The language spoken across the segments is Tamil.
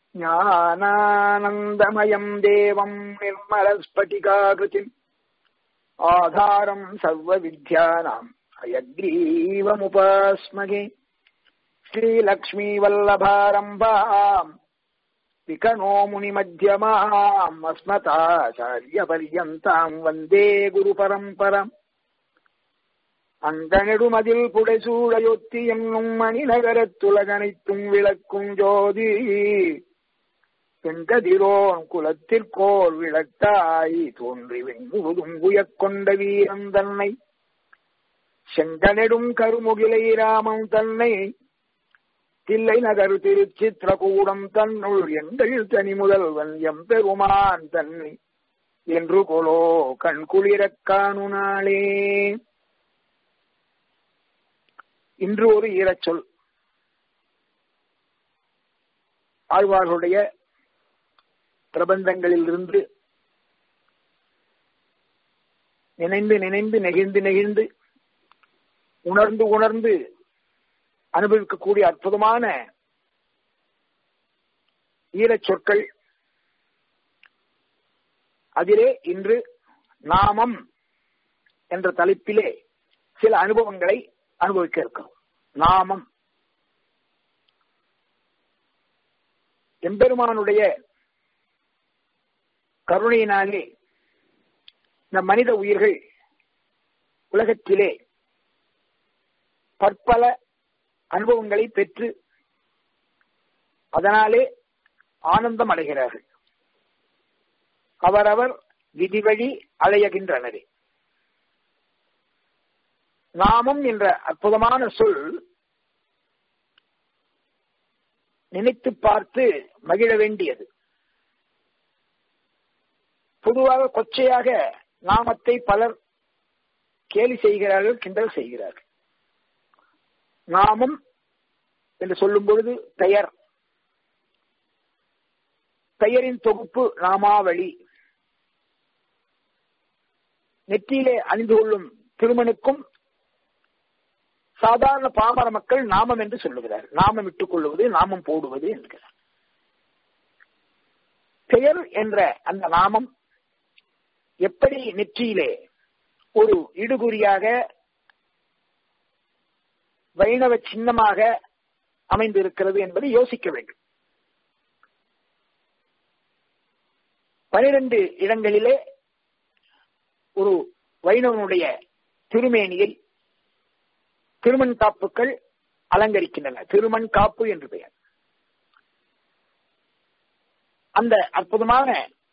ज्ञानानन्दमयम् देवम् निर्मलस्फटिकाकृतिम् आधारम् सर्वविद्यानाम् हयग्रीवमुपास्मगे श्रीलक्ष्मीवल्लभारम्भाम् विकनो मुनिमध्यमाम् अस्मताचार्यपर्यन्ताम् वन्दे गुरुपरम्परम् அங்கனெடுமதில் புடைசூழையொத்தி என்னும் மணிநகரத்துலகனைத்தும் விளக்கும் ஜோதி செங்கதிரோன் குலத்திற்கோர் விளக்காய் தோன்றி வெங்குவதும் உயக்கொண்ட வீரன் தன்னை செங்கனெடும் கருமுகிலை ராமன் தன்னை தில்லை நகர் திருச்சித்திரகூடம் தன்னுள் எங்கள் தனி முதல்வன் எம்பெருமான் தன்னை என்று கொலோ கண்குளிரக் காணு நாளே இன்று ஒரு ஈரச்சொல் ஆழ்வார்களுடைய பிரபந்தங்களில் இருந்து நினைந்து நினைந்து நெகிழ்ந்து நெகிழ்ந்து உணர்ந்து உணர்ந்து அனுபவிக்கக்கூடிய அற்புதமான ஈரச் சொற்கள் அதிலே இன்று நாமம் என்ற தலைப்பிலே சில அனுபவங்களை அனுபவிக்க இருக்கிறோம் நாமம் எம்பெருமானுடைய கருணையினாலே இந்த மனித உயிர்கள் உலகத்திலே பற்பல அனுபவங்களை பெற்று அதனாலே ஆனந்தம் அடைகிறார்கள் அவரவர் விதிவழி அலையகின்றனரே நாமம் என்ற அற்புதமான சொல் நினைத்து பார்த்து மகிழ வேண்டியது பொதுவாக கொச்சையாக நாமத்தை பலர் கேலி செய்கிறார்கள் கிண்டல் செய்கிறார்கள் நாமம் என்று சொல்லும் பொழுது பெயர் பெயரின் தொகுப்பு நாமாவளி நெற்றியிலே அணிந்து கொள்ளும் திருமணுக்கும் சாதாரண பாமர மக்கள் நாமம் என்று சொல்லுகிறார் நாமம் இட்டுக் கொள்ளுவது நாமம் போடுவது என்கிறார் பெயர் என்ற அந்த நாமம் எப்படி நெற்றியிலே ஒரு இடுகுறியாக வைணவ சின்னமாக அமைந்திருக்கிறது என்பதை யோசிக்க வேண்டும் பனிரெண்டு இடங்களிலே ஒரு வைணவனுடைய திருமேனியை திருமண் காப்புகள் அலங்கரிக்கின்றன திருமண் காப்பு என்று பெயர் அந்த அற்புதமான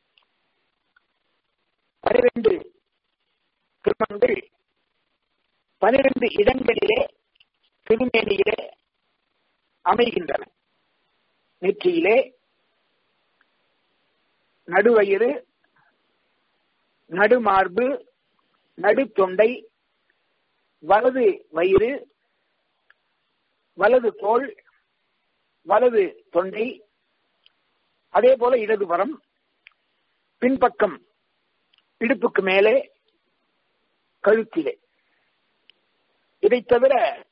பனிரெண்டு திருமணங்கள் பனிரெண்டு இடங்களிலே திருமேனியிலே அமைகின்றன நெற்றியிலே நடுவயிறு நடுமார்பு நடுத்தொண்டை வலது வயிறு வலது தோல் வலது தொண்டை அதே போல இடது வரம் பின்பக்கம் இடுப்புக்கு மேலே கழுத்திலே இதை தவிர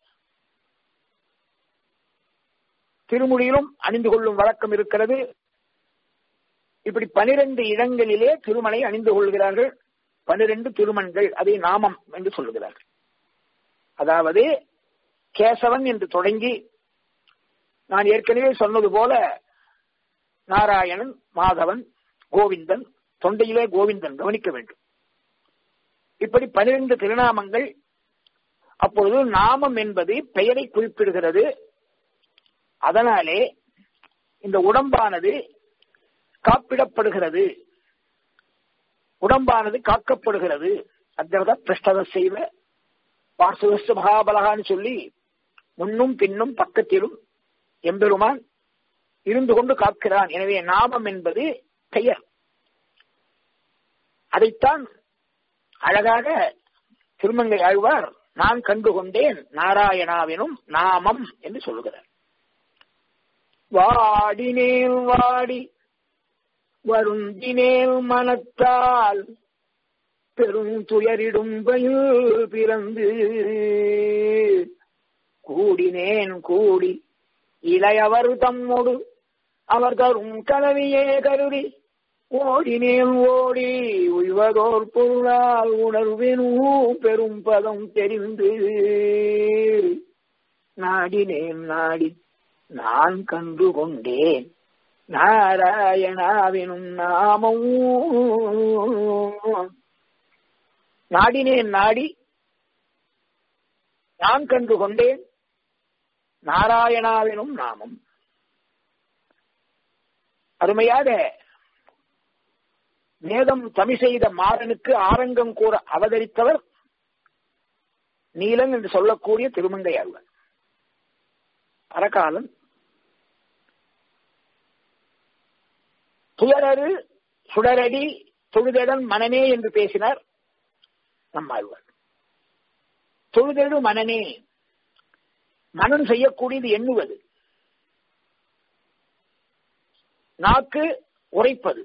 திருமுடியிலும் அணிந்து கொள்ளும் வழக்கம் இருக்கிறது இப்படி பனிரெண்டு இடங்களிலே திருமணை அணிந்து கொள்கிறார்கள் பனிரெண்டு திருமண்கள் அதை நாமம் என்று சொல்லுகிறார்கள் அதாவது கேசவன் என்று தொடங்கி நான் ஏற்கனவே சொன்னது போல நாராயணன் மாதவன் கோவிந்தன் தொண்டையிலே கோவிந்தன் கவனிக்க வேண்டும் இப்படி பனிரெண்டு திருநாமங்கள் அப்பொழுது நாமம் என்பது பெயரை குறிப்பிடுகிறது அதனாலே இந்த உடம்பானது காப்பிடப்படுகிறது உடம்பானது காக்கப்படுகிறது அத்திரத பிருஷ்டத செய்வ பார்சுவஸ்து மகாபலகான்னு சொல்லி முன்னும் பின்னும் பக்கத்திலும் எம்பெருமான் இருந்து கொண்டு காக்கிறான் எனவே நாமம் என்பது பெயர் அதைத்தான் அழகாக திருமங்கை ஆழ்வார் நான் கண்டு கொண்டேன் நாராயணாவினும் நாமம் என்று சொல்லுகிறார் வாடினேல் வாடி வருந்தினேல் மனத்தால் பெரும் துயரிடும் பயில் பிறந்து கூடினேன் கூடி இளையவர் தம்மொடு அவர் தரும் கனவியே கருதி ஓடினேன் ஓடி உய்வதோர் பொருளால் உணர்வெனு பெரும் பதம் தெரிந்து நாடினேன் நாடி நான் கண்டு கொண்டேன் நாராயணாவினும் நாமம் நாடினேன் நாடி நான் கண்டு கொண்டேன் நாராயணாவினும் நாமம் அருமையாக வேதம் தமிழ் செய்த மாறனுக்கு ஆரங்கம் கூற அவதரித்தவர் நீலன் என்று சொல்லக்கூடிய திருமங்கை ஆழ்வார் அரகாலன் துயரரு சுடரடி தொழுதடன் மனமே என்று பேசினார் நம்மாழ்வார் தொழுதெழு மனமே மனம் செய்யக்கூடியது எண்ணுவது நாக்கு உரைப்பது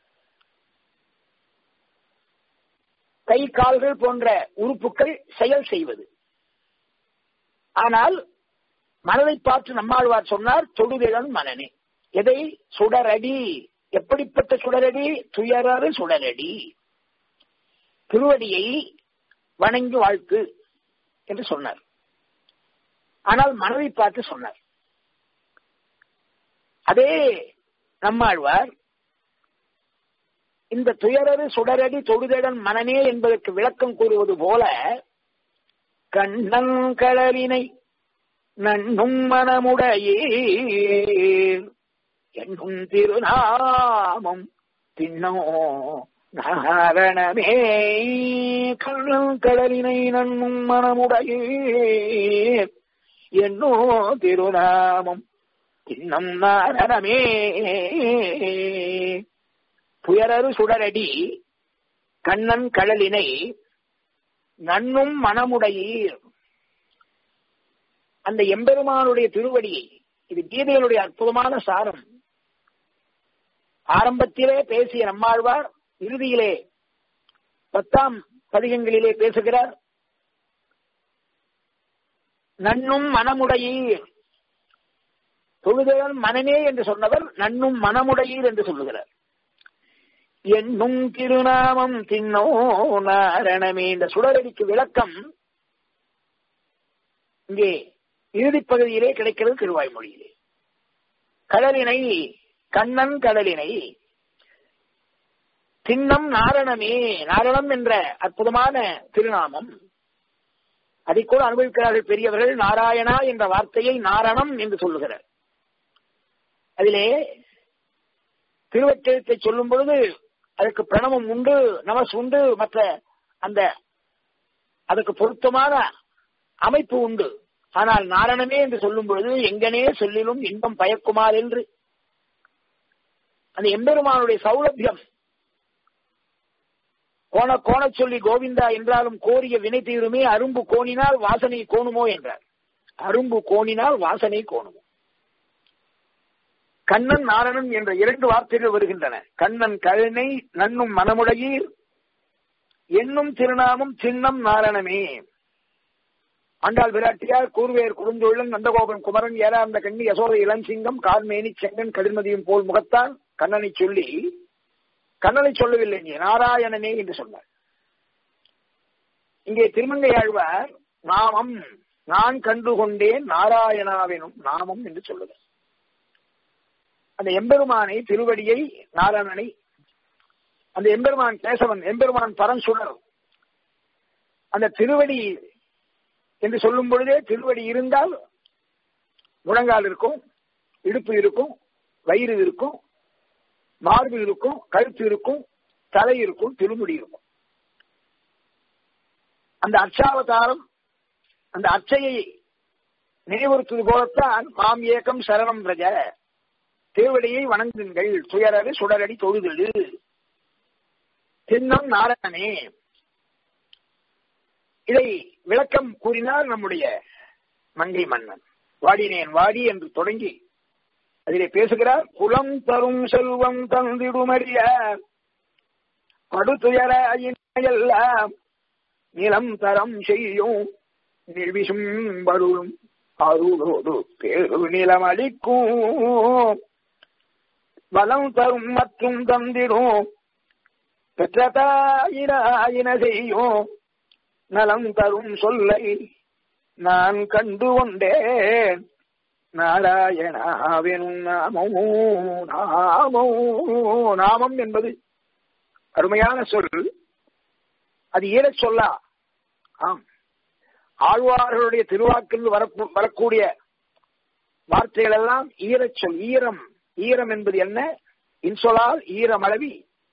கை கால்கள் போன்ற உறுப்புகள் செயல் செய்வது ஆனால் மனதை பார்த்து நம்மாழ்வார் சொன்னார் தொழுதெழன் மனனே எதை சுடரடி எப்படிப்பட்ட சுடரடி துயரறு சுடரடி திருவடியை வணங்கி வாழ்த்து என்று சொன்னார் ஆனால் மனதை பார்த்து சொன்னார் அதே நம்மாழ்வார் இந்த துயரறு சுடரடி தொழுதடன் மனநே என்பதற்கு விளக்கம் கூறுவது போல கண்ணன் கடலினை நன்னும் மனமுடையே என்னும் திருநாமம் தின்னோ நாரணமே கண்ணன் கடலினை நன்னும் மனமுடையே என்னோ திருநாமம் தின்னம் நாரணமே துயரறு சுடரடி கண்ணன் கடலினை நன்னும் மனமுடையீர் அந்த எம்பெருமானுடைய திருவடியை இது கீதையினுடைய அற்புதமான சாரம் ஆரம்பத்திலே பேசிய நம்மாழ்வார் இறுதியிலே பத்தாம் பதிகங்களிலே பேசுகிறார் நன்னும் மனமுடையீர் தொழுதல் மனமே என்று சொன்னவர் நன்னும் மனமுடையீர் என்று சொல்லுகிறார் என்னும் திருநாமம் தின்னோ நாரணமே இந்த சுடரடிக்கு விளக்கம் இங்கே இறுதிப் பகுதியிலே கிடைக்கிறது திருவாய்மொழியிலே கடலினை கண்ணன் கடலினை தின்னம் நாரணமே நாரணம் என்ற அற்புதமான திருநாமம் அதை கூட அனுபவிக்கிறார்கள் பெரியவர்கள் நாராயணா என்ற வார்த்தையை நாரணம் என்று சொல்லுகிறார் அதிலே திருவச்செழுத்தை சொல்லும் பொழுது அதுக்கு பிரணவம் உண்டு நமஸ் உண்டு மற்ற அந்த அதுக்கு பொருத்தமான அமைப்பு உண்டு ஆனால் நாரணமே என்று சொல்லும் பொழுது எங்கனே சொல்லிலும் இன்பம் பயக்குமார் என்று அந்த எம்பெருமானுடைய சௌலபியம் கோண கோண சொல்லி கோவிந்தா என்றாலும் கோரிய வினை தீருமே அரும்பு கோணினால் வாசனை கோணுமோ என்றார் அரும்பு கோணினால் வாசனை கோணுமோ கண்ணன் நாரணன் என்ற இரண்டு வார்த்தைகள் வருகின்றன கண்ணன் கழனை நன்னும் மனமுடையீர் என்னும் திருநாமம் சின்னம் நாரணமே ஆண்டாள் விராட்டியார் கூர்வேர் குறுந்தொழிலன் நந்தகோபன் குமரன் ஏறார்ந்த கண்ணி யசோத இளஞ்சிங்கம் கார்மேனி செங்கன் கதிர்மதியும் போல் முகத்தான் கண்ணனை சொல்லி கண்ணனை சொல்லவில்லை இங்கே நாராயணனே என்று சொன்னார் இங்கே திருமங்கை ஆழ்வார் நாமம் நான் கண்டு கொண்டேன் நாராயணாவினும் நாமம் என்று சொல்லுகிறார் அந்த எம்பெருமானை திருவடியை நாராயணனை அந்த எம்பெருமான் கேசவன் எம்பெருமான் பரன்சுடர் அந்த திருவடி என்று சொல்லும் பொழுதே திருவடி இருந்தால் முழங்கால் இருக்கும் இடுப்பு இருக்கும் வயிறு இருக்கும் மார்பு இருக்கும் கழுத்து இருக்கும் தலை இருக்கும் திருமுடி இருக்கும் அந்த அர்ச்சாவதாரம் அந்த அர்ச்சையை நினைவுறுத்துவது போலத்தான் மாம் ஏக்கம் சரணம் பிரஜ திருவடியை வணங்குங்கள் துயரது சுடரடி தொழுதெழு தின்னம் நாராயணே இதை விளக்கம் கூறினார் நம்முடைய மங்கை மன்னன் வாடினேன் வாடி என்று தொடங்கி அதிலே பேசுகிறார் குலம் தரும் செல்வம் தந்திடுமறிய படுதுயரெல்லாம் நிலம் தரம் செய்யும் நிர்விசும் பருளும் அருளோடு பேரு நிலம் அளிக்கும் வளம் தரும் மற்றும் தந்திடும் பெற்றதாயின செய்யும் நலம் தரும் சொல்லை நான் கண்டு கொண்டேன் நாராயணாவெனும் நாமமோ நாமோ நாமம் என்பது அருமையான சொல் அது ஈரச் சொல்லா ஆம் ஆழ்வார்களுடைய திருவாக்கில் வரக்கூடிய வார்த்தைகள் எல்லாம் ஈரச் சொல் ஈரம் ஈரம் என்பது என்ன இன்சொலால் ஈரமளவி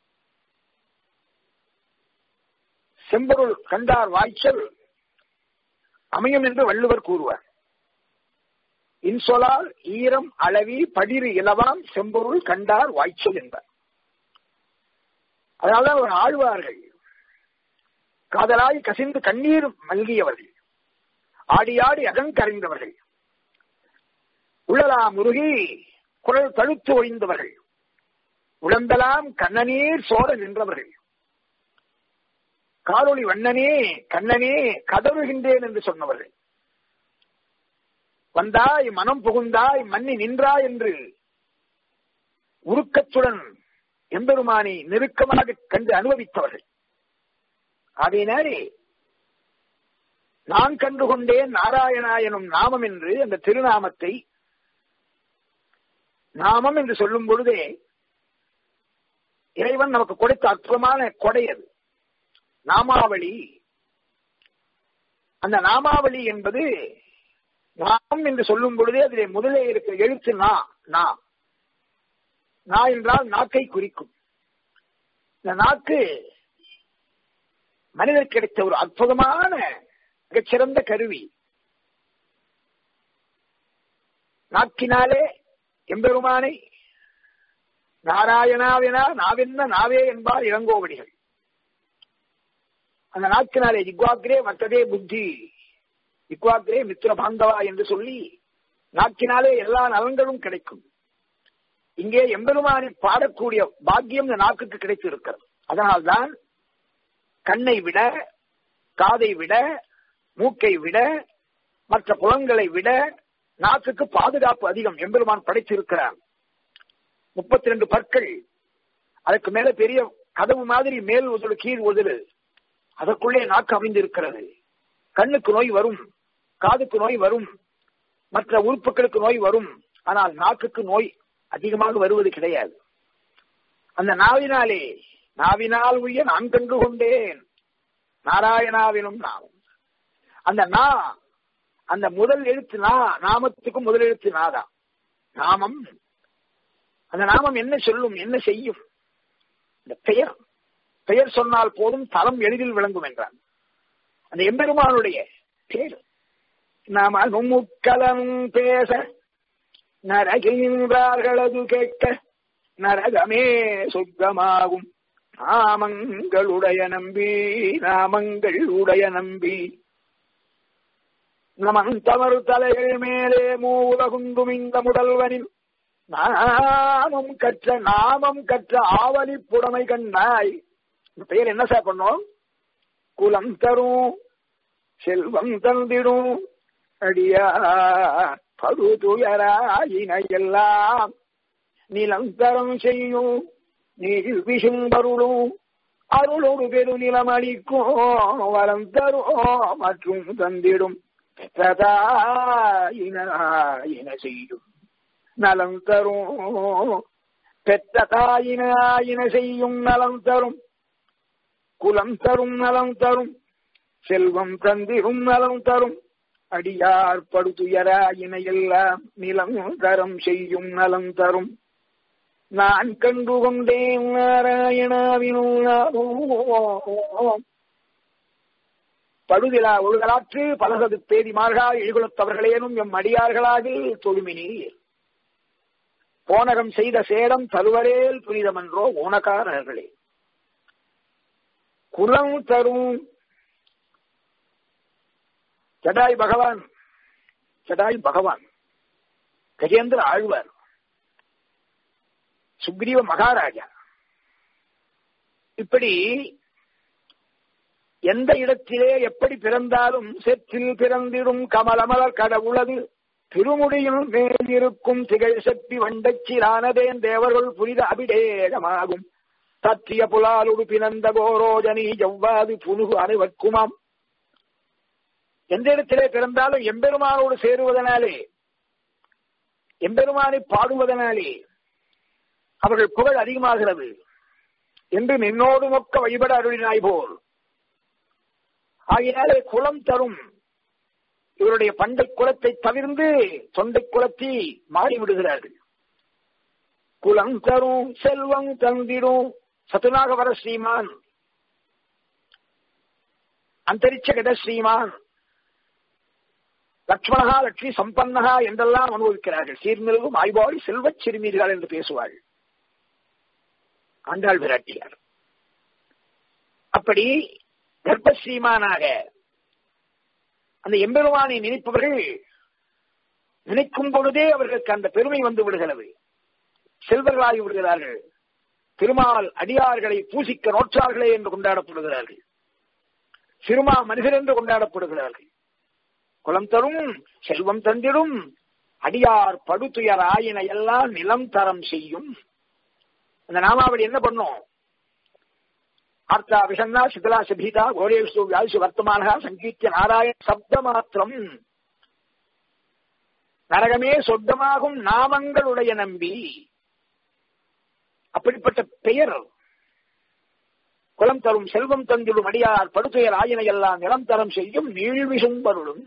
செம்பொருள் கண்டார் வாய்ச்சல் அமையும் என்று வள்ளுவர் கூறுவார் இன்சொலால் ஈரம் அளவி படிறு இலவாம் செம்பொருள் கண்டார் வாய்ச்சல் என்பார் அதனால்தான் அவர் ஆழ்வார்கள் காதலாய் கசிந்து கண்ணீர் மல்கியவர்கள் ஆடி ஆடி அகங்கரைந்தவர்கள் உள்ளலா முருகி குரல் தழுத்து ஒழிந்தவர்கள் உழந்தலாம் கண்ணநீர் சோர நின்றவர்கள் காலொளி வண்ணனே கண்ணனே கதறுகின்றேன் என்று சொன்னவர்கள் வந்தாய் மனம் புகுந்தாய் மன்னி நின்றாய் என்று உருக்கத்துடன் எம்பெருமானை நெருக்கமாக கண்டு அனுபவித்தவர்கள் அதனாலே நான் கண்டுகொண்டேன் நாராயணா எனும் நாமம் என்று அந்த திருநாமத்தை நாமம் என்று சொல்லும் பொழுதே இறைவன் நமக்கு கொடுத்த அற்புதமான கொடை அது நாமாவளி அந்த நாமாவளி என்பது நாம் என்று சொல்லும் பொழுதே அதிலே முதலே இருக்கிற எழுத்து நா நா நா என்றால் நாக்கை குறிக்கும் இந்த நாக்கு மனிதருக்கு கிடைத்த ஒரு அற்புதமான மிகச்சிறந்த கருவி நாக்கினாலே எம்பெருமானை நாராயணாவினா நாவென்ன நாவே என்பார் இளங்கோவடிகள் அந்த நாக்கினாலே ஜிக்வாக்ரே மத்ததே புத்தி ஜிக்வாக்ரே மித்திர பாந்தவா என்று சொல்லி நாக்கினாலே எல்லா நலன்களும் கிடைக்கும் இங்கே எம்பெருமானை பாடக்கூடிய பாக்கியம் இந்த நாக்குக்கு கிடைத்து இருக்கிறது அதனால்தான் கண்ணை விட காதை விட மூக்கை விட மற்ற புலன்களை விட நாக்குக்கு பாதுகாப்பு அதிகம் எம்பெருமான் படைத்திருக்கிறார் முப்பத்தி ரெண்டு பற்கள் அதுக்கு மேல பெரிய கதவு மாதிரி மேல் உதடு கீழ் உதடு அதற்குள்ளே நாக்கு அமைந்திருக்கிறது கண்ணுக்கு நோய் வரும் காதுக்கு நோய் வரும் மற்ற உறுப்புகளுக்கு நோய் வரும் ஆனால் நாக்குக்கு நோய் அதிகமாக வருவது கிடையாது அந்த நாவினாலே நாவினால் உய்ய நான் கண்டு கொண்டேன் நாராயணாவினும் நாமம் அந்த நா அந்த முதல் எழுத்து நா நாமத்துக்கும் முதல் எழுத்து நாதான் நாமம் அந்த நாமம் என்ன சொல்லும் என்ன செய்யும் இந்த பெயர் பெயர் சொன்னால் போதும் தலம் எளிதில் விளங்கும் என்றான் அந்த எம்பெருமானுடைய பேர் நாம நுமுக்கலம் பேச நரகின்றார்களது கேட்க நரகமே சொர்க்கமாகும் நாமங்களுடைய நம்பி நாமங்கள் உடைய நம்பி நமன் தமறு தலைகள் மேலே மூலகுந்தும் இந்த முதல்வனின் நாமம் கற்ற நாமம் கற்ற ஆவலி புடமை கண்ணாய் இந்த பெயர் என்ன சார் பண்ணோம் குலம் தரும் செல்வம் தந்திடும் அடியா படுதுயராயின எல்லாம் நிலந்தரம் செய்யும் நீர் விஷும்பருளும் அருளோடு பெரு நிலம் அளிக்கும் வரம் தரும் மற்றும் தந்திடும் பெற்றதாயின செய்யும் நலம் தரும் பெற்ற தாயினாயின செய்யும் நலம் தரும் குலம் தரும் நலம் தரும் செல்வம் தந்திரும் நலம் தரும் அடியார் படுதுயராயின எல்லாம் நிலம் தரம் செய்யும் நலம் தரும் நான் கண்டு கொண்டேன் நாராயணாவினோ படுதிலா ஒழுகலாற்று பலகது பேதிமார்கள் இழிகுலத்தவர்களேனும் எம் அடியார்களாகில் தொழுமினீர் போனகம் செய்த சேடம் தருவரேல் புனிதமன்றோ ஓனக்காரர்களே குலம் தரும் ஜடாய் பகவான் ஜடாய் பகவான் கஜேந்திர ஆழ்வார் சுக்ரீவ மகாராஜா இப்படி எந்த இடத்திலே எப்படி பிறந்தாலும் செற்றில் பிறந்திடும் கமலமலர் கடவுளது திருமுடியில் மேல் இருக்கும் திகழ் சக்தி வண்டச்சிலானதேன் தேவர்கள் புனித அபிடேகமாகும் தத்திய புலாலுடு பினந்த கோரோஜனி ஜவ்வாது புனுகு அணுவக்குமாம் எந்த இடத்திலே பிறந்தாலும் எம்பெருமானோடு சேருவதனாலே எம்பெருமானை பாடுவதனாலே அவர்கள் புகழ் அதிகமாகிறது என்று நின்னோடு மொக்க வழிபட அருளினாய் போல் ஆகினாலே குலம் தரும் இவருடைய பண்டை குலத்தை தவிர்ந்து தொண்டை குலத்தை மாறிவிடுகிறார்கள் குலம் தரும் செல்வம் தந்திடும் சத்துநாகவர ஸ்ரீமான் அந்தரிச்ச கத ஸ்ரீமான் லக்ஷ்மணகா லட்சுமி சம்பன்னகா என்றெல்லாம் அனுபவிக்கிறார்கள் சீர்மிருகும் ஆய்வாடி செல்வச் சிறுமீர்கள் என்று பேசுவார்கள் ஆண்டாள் விராட்டியார் அப்படி கர்ப்பஸ்ரீமானாக அந்த எம்பெருமானை நினைப்பவர்கள் நினைக்கும் பொழுதே அவர்களுக்கு அந்த பெருமை வந்து விடுகிறது செல்வர்களாகி விடுகிறார்கள் திருமால் அடியார்களை பூசிக்க நோற்றார்களே என்று கொண்டாடப்படுகிறார்கள் சிறுமா மனிதர் என்று கொண்டாடப்படுகிறார்கள் குலம் தரும் செல்வம் தந்திடும் அடியார் படுத்துயர் ஆயின எல்லாம் நிலம் தரம் செய்யும் அந்த நாமாவளி என்ன பண்ணும் ஆர்த்தா விஷன்னா சிதலா சபீதா கோரேஷு வியாசு வர்த்தமானகா சங்கீத்திய நாராயண சப்த மாத்திரம் நரகமே சொந்தமாகும் நாமங்களுடைய நம்பி அப்படிப்பட்ட பெயர் குலம் தரும் செல்வம் தந்திடும் அடியார் படுத்துயர் ஆயினை எல்லாம் நிலம் தரம் செய்யும் நீழ்விசும்பருளும்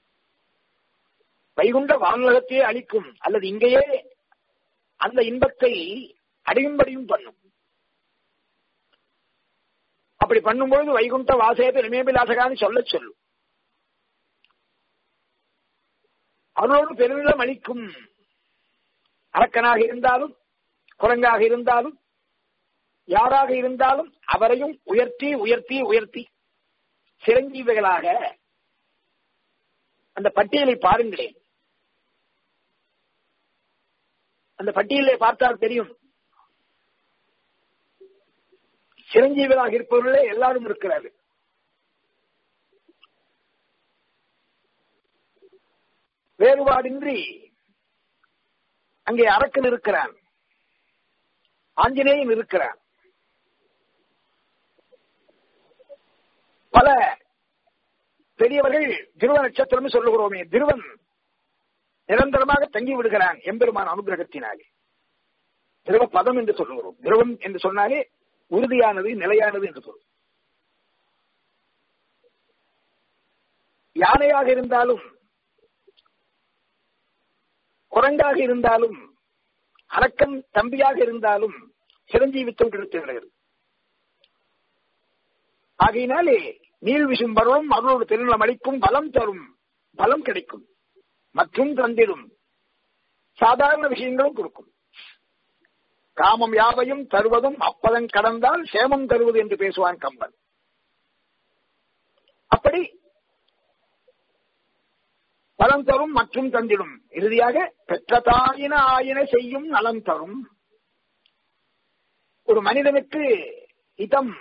வைகுண்ட வானுலகத்தையே அளிக்கும் அல்லது இங்கேயே அந்த இன்பத்தை அடையும்படியும் பண்ணும் அப்படி பண்ணும்பொழுது வைகுண்ட வாசேப நிமேபிலாசகான்னு சொல்ல சொல்லும் அவரோடு பெருமிதம் அளிக்கும் அரக்கனாக இருந்தாலும் குரங்காக இருந்தாலும் யாராக இருந்தாலும் அவரையும் உயர்த்தி உயர்த்தி உயர்த்தி சிரஞ்சீவிகளாக அந்த பட்டியலை பாருங்களேன் அந்த பட்டியலை பார்த்தால் தெரியும் சிரஞ்சீவிகளாக இருப்பவர்களே எல்லாரும் இருக்கிறார்கள் வேறுபாடின்றி அங்கே அரக்கன் இருக்கிறான் ஆஞ்சநேயன் இருக்கிறான் பல பெரியவர்கள் திருவ நட்சத்திரம் சொல்லுகிறோமே திருவன் நிரந்தரமாக தங்கி விடுகிறான் எம்பெருமான் அனுகிரகத்தினாலே திருவ பதம் என்று சொல்லுகிறோம் திருவம் என்று சொன்னாலே உறுதியானது நிலையானது என்று சொல்லும் யானையாக இருந்தாலும் குரங்காக இருந்தாலும் அரக்கன் தம்பியாக இருந்தாலும் சிரஞ்சீவித்தம் கிடைத்துகிறது ஆகையினாலே நீள் விசும் வரும் அவரோடு திருநலம் அளிக்கும் பலம் தரும் பலம் கிடைக்கும் மற்றும் தந்திடும் சாதாரண விஷயங்களும் கொடுக்கும் காமம் யாவையும் தருவதும் அப்பதம் கடந்தால் சேமம் தருவது என்று பேசுவான் கம்பன் அப்படி பலம் தரும் மற்றும் தந்திடும் இறுதியாக பெற்ற தாயின ஆயின செய்யும் நலம் தரும் ஒரு மனிதனுக்கு இதம்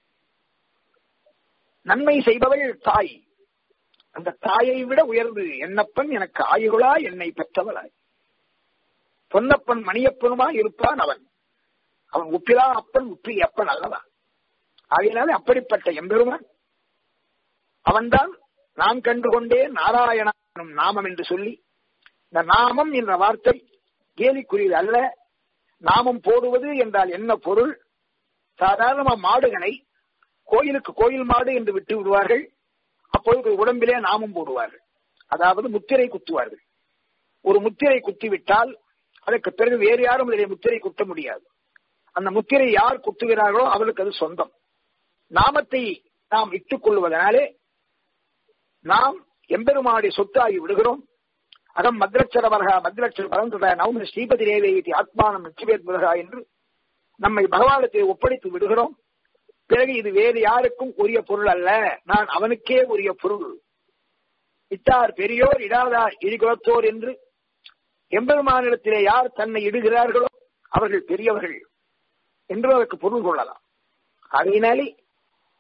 நன்மை செய்பவள் தாய் அந்த தாயை விட உயர்ந்து என்னப்பன் எனக்கு ஆயுகளா என்னை பெற்றவளாய் பொன்னப்பன் மணியப்பனுமா இருப்பான் அவன் அவன் உப்பிலா அப்பன் உப்பி அப்பன் அல்லவா ஆகையினாலே அப்படிப்பட்ட எம்பெருமான் அவன்தான் நான் கண்டுகொண்டே நாராயண நாமம் என்று சொல்லி இந்த நாமம் என்ற வார்த்தை கேலிக்குரியது அல்ல நாமம் போடுவது என்றால் என்ன பொருள் சாதாரண மாடுகளை கோயிலுக்கு கோயில் மாடு என்று விட்டு விடுவார்கள் அப்பொழுது உடம்பிலே நாமம் போடுவார்கள் அதாவது முத்திரை குத்துவார்கள் ஒரு முத்திரை குத்திவிட்டால் அதற்கு பிறகு வேறு யாரும் இதிலே முத்திரை குத்த முடியாது அந்த முத்திரை யார் குத்துகிறார்களோ அவர்களுக்கு அது சொந்தம் நாமத்தை நாம் இட்டுக் கொள்வதனாலே நாம் எம்பெருமாடி சொத்தாகி விடுகிறோம் அகம் மத்ரட்சர வரகா மத்ரட்சர பரந்தத நவம ஸ்ரீபதி ரேவே ஆத்மானம் நிச்சயபேத்மதா என்று நம்மை பகவானத்தை ஒப்படைத்து விடுகிறோம் பிறகு இது வேறு யாருக்கும் உரிய பொருள் அல்ல நான் அவனுக்கே உரிய பொருள் இட்டார் பெரியோர் இடாதார் இடிகுலத்தோர் என்று எம்பெருமானிடத்திலே யார் தன்னை இடுகிறார்களோ அவர்கள் பெரியவர்கள் என்று அதற்கு பொருள் கொள்ளலாம் அதனாலே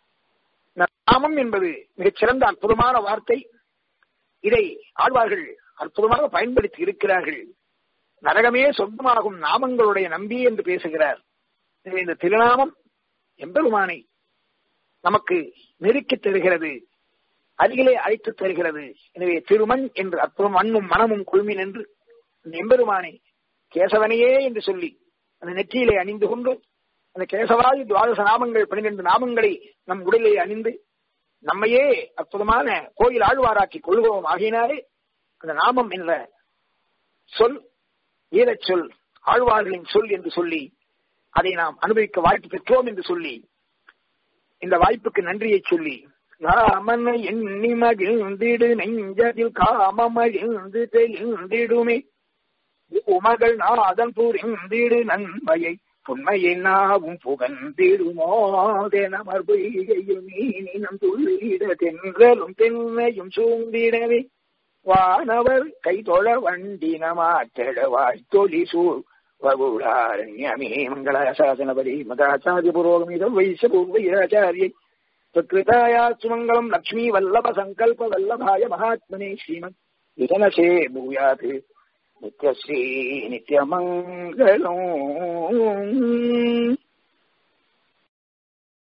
நாமம் என்பது மிகச் சிறந்த அற்புதமான வார்த்தை இதை ஆழ்வார்கள் அற்புதமாக பயன்படுத்தி இருக்கிறார்கள் நரகமே சொந்தமாகும் நாமங்களுடைய நம்பி என்று பேசுகிறார் எனவே இந்த திருநாமம் எம்பெருமானை நமக்கு நெருக்கித் தருகிறது அருகிலே அழைத்து தருகிறது எனவே திருமண் என்று அற்புதம் மண்ணும் மனமும் குழுமின் என்று இந்த எம்பெருமானை கேசவனையே என்று சொல்லி அந்த நெற்றியிலே அணிந்து கொண்டு அந்த கேசவாதி துவாதச நாமங்கள் பன்னிரண்டு நாமங்களை நம் உடலிலே அணிந்து நம்மையே அற்புதமான கோயில் ஆழ்வாராக்கி கொள்வோம் ஆகினாலே அந்த நாமம் என்ற சொல் ஈரச் சொல் ஆழ்வார்களின் சொல் என்று சொல்லி அதை நாம் அனுபவிக்க வாய்ப்பு பெற்றோம் என்று சொல்லி இந்த வாய்ப்புக்கு நன்றியை சொல்லி ராமனை எண்ணி மகிழ்ந்திடு நெஞ்சதில் காமமகிழ்ந்து தெளிந்திடுமே உமகள் நாதன் புரிந்திடு நன்மையை புண்மையை நாவும் புகந்திடுமோதெனமர் பொய்கையில் மீனினம் துள்ளிட தென்றலும் தென்னையும் சூழ்ந்திடவே வானவர் கைதொழ வண்டினமாற்றட வாழ்த்தொலி சூழ் வகுடாரண்யமே மங்களாசாசனபதி மதாச்சாரிய புரோகமிதம் வைச பூர்வயாச்சாரியை பிரகிருதாயா சுமங்கலம் லக்ஷ்மி வல்லப சங்கல்ப வல்லபாய மகாத்மனே ஸ்ரீமத் விதனசே பூயாத் நித்யஸ்ரீ நித்யமங்கலம்